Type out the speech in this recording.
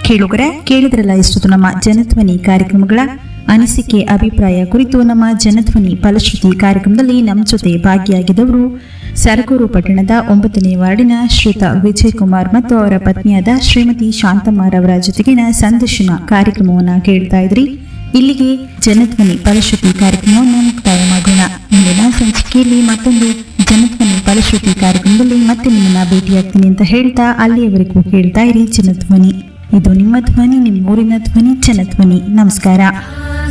ಕೇಳುಗರೆ ಕೇಳಿದ್ರಲ್ಲ ಇಷ್ಟು ನಮ್ಮ ಜನಧ್ವನಿ ಕಾರ್ಯಕ್ರಮಗಳ ಅನಿಸಿಕೆ ಅಭಿಪ್ರಾಯ ಕುರಿತು ನಮ್ಮ ಜನಧ್ವನಿ ಫಲಶ್ರುತಿ ಕಾರ್ಯಕ್ರಮದಲ್ಲಿ ನಮ್ಮ ಜೊತೆ ಭಾಗಿಯಾಗಿದ್ದವರು ಸರಗೂರು ಪಟ್ಟಣದ ಒಂಬತ್ತನೇ ವಾರ್ಡಿನ ಶ್ರೀತ ವಿಜಯ್ ಕುಮಾರ್ ಮತ್ತು ಅವರ ಪತ್ನಿಯಾದ ಶ್ರೀಮತಿ ಶಾಂತಮ್ಮರವರ ಜೊತೆಗಿನ ಸಂದರ್ಶನ ಕಾರ್ಯಕ್ರಮವನ್ನು ಕೇಳ್ತಾ ಇದ್ರಿ ಇಲ್ಲಿಗೆ ಜನಧ್ವನಿ ಫಲಶ್ರುತಿ ಕಾರ್ಯಕ್ರಮವನ್ನು ಮುಕ್ತಾಯ ಮಾಡೋಣ ಮುಂದಿನ ಸಂಚಿಕೆಯಲ್ಲಿ ಮತ್ತೊಂದು ಜನಧ್ವನಿ ಫಲಶ್ರುತಿ ಕಾರ್ಯಕ್ರಮದಲ್ಲಿ ಮತ್ತೆ ನಿಮ್ಮನ್ನ ಭೇಟಿಯಾಗ್ತೀನಿ ಅಂತ ಹೇಳ್ತಾ ಅಲ್ಲಿಯವರೆಗೂ ಕೇಳ್ತಾ ಇರಿ ಜನಧ್ವನಿ ಇದು ನಿಮ್ಮ ಧ್ವನಿ ನಿಮ್ಮ ಊರಿನ ಧ್ವನಿ ಜನಧ್ವನಿ ನಮಸ್ಕಾರ